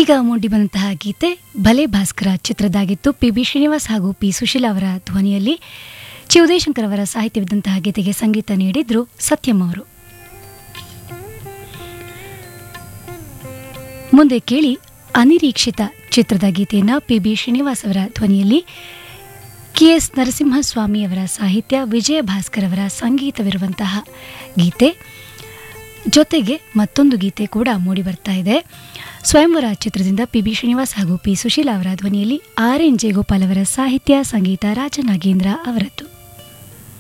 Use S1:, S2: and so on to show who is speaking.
S1: ಈಗ ಮೂಡಿ ಬಂದಂತಹ ಗೀತೆ ಭಲೆ ಭಾಸ್ಕರ ಚಿತ್ರದಾಗಿತ್ತು ಪಿ ಬಿ ಶ್ರೀನಿವಾಸ್ ಹಾಗೂ ಪಿ ಸುಶೀಲಾ ಅವರ ಧ್ವನಿಯಲ್ಲಿ ಚಿ ಉದಯಶಂಕರ್ ಅವರ ಸಾಹಿತ್ಯವಿದ್ದಂತಹ ಗೀತೆಗೆ ಸಂಗೀತ ನೀಡಿದ್ರು ಸತ್ಯಂ ಅವರು ಮುಂದೆ ಕೇಳಿ ಅನಿರೀಕ್ಷಿತ ಚಿತ್ರದ ಗೀತೆಯನ್ನ ಪಿ ಬಿ ಶ್ರೀನಿವಾಸ್ ಅವರ ಧ್ವನಿಯಲ್ಲಿ ಕೆ ಎಸ್ ನರಸಿಂಹಸ್ವಾಮಿ ಅವರ ಸಾಹಿತ್ಯ ವಿಜಯ ಭಾಸ್ಕರ್ ಅವರ ಸಂಗೀತವಿರುವಂತಹ ಗೀತೆ ಜೊತೆಗೆ ಮತ್ತೊಂದು ಗೀತೆ ಕೂಡ ಮೂಡಿ ಬರ್ತಾ ಇದೆ ಸ್ವಯಂವರ ಚಿತ್ರದಿಂದ ಪಿ ಬಿ ಶ್ರೀನಿವಾಸ್ ಹಾಗೂ ಪಿ ಸುಶೀಲಾ ಅವರ ಧ್ವನಿಯಲ್ಲಿ ಆರ್ ಎನ್ ಜಯಗೋಪಾಲ್ ಅವರ ಸಾಹಿತ್ಯ ಸಂಗೀತ ರಾಜನಾಗೇಂದ್ರ ಅವರದ್ದು